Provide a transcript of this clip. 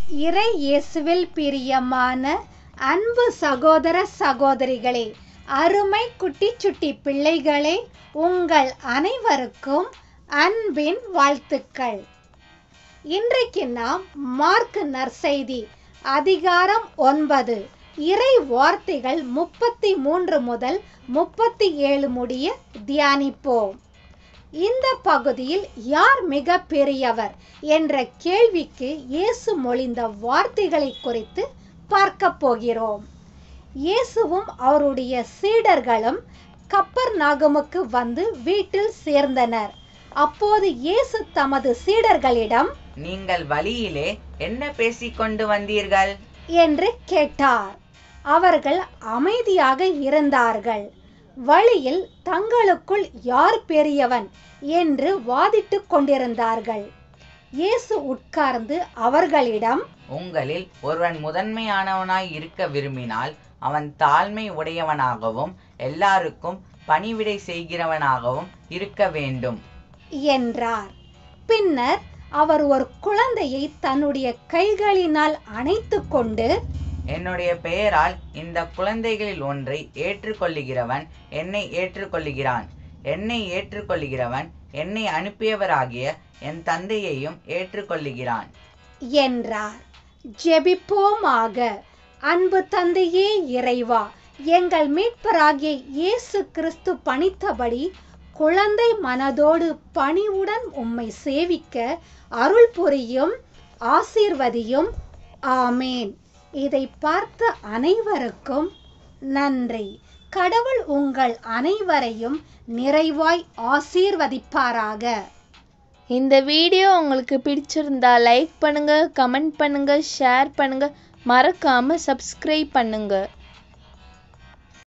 இறை இயேசுவில் பிரியமான அன்பு சகோதர சகோதரிகளே அருமை குட்டி சுட்டி பிள்ளைகளே உங்கள் அனைவருக்கும் அன்பின் வாழ்த்துக்கள் இன்றைக்கு நாம் மார்க் நற்செய்தி அதிகாரம் ஒன்பது இறை வார்த்தைகள் முப்பத்தி மூன்று முதல் முப்பத்தி ஏழு முடிய தியானிப்போம் இந்த பகுதியில் யார் மிக பெரியவர் என்ற கேள்விக்கு இயேசு மொழிந்த வார்த்தைகளை குறித்து பார்க்க போகிறோம் இயேசுவும் அவருடைய சீடர்களும் கப்பர் நாகமுக்கு வந்து வீட்டில் சேர்ந்தனர் அப்போது இயேசு தமது சீடர்களிடம் நீங்கள் வழியிலே என்ன பேசிக்கொண்டு வந்தீர்கள் என்று கேட்டார் அவர்கள் அமைதியாக இருந்தார்கள் வழியில் தங்களுக்குள் யார் பெரியவன் என்று வாதிட்டுக் கொண்டிருந்தார்கள் இயேசு உட்கார்ந்து அவர்களிடம் உங்களில் ஒருவன் முதன்மையானவனாய் இருக்க விரும்பினால் அவன் தாழ்மை உடையவனாகவும் எல்லாருக்கும் பணிவிடை செய்கிறவனாகவும் இருக்க வேண்டும் என்றார் பின்னர் அவர் ஒரு குழந்தையை தன்னுடைய கைகளினால் அணைத்து கொண்டு என்னுடைய பெயரால் இந்த குழந்தைகளில் ஒன்றை ஏற்றுக்கொள்ளுகிறவன் என்னை ஏற்றுக்கொள்ளுகிறான் என்னை ஏற்றுக்கொள்ளுகிறவன் என்னை அனுப்பியவராகிய என் தந்தையையும் ஏற்றுக்கொள்ளுகிறான் என்றார் ஜெபிப்போமாக அன்பு தந்தையே இறைவா எங்கள் மீட்பராகிய இயேசு கிறிஸ்து பணித்தபடி குழந்தை மனதோடு பணிவுடன் உம்மை சேவிக்க அருள் புரியும் ஆசீர்வதியும் ஆமேன் இதை பார்த்த அனைவருக்கும் நன்றி கடவுள் உங்கள் அனைவரையும் நிறைவாய் ஆசீர்வதிப்பாராக இந்த வீடியோ உங்களுக்கு பிடிச்சிருந்தா லைக் பண்ணுங்க கமெண்ட் பண்ணுங்க ஷேர் பண்ணுங்க மறக்காம சப்ஸ்கிரைப் பண்ணுங்க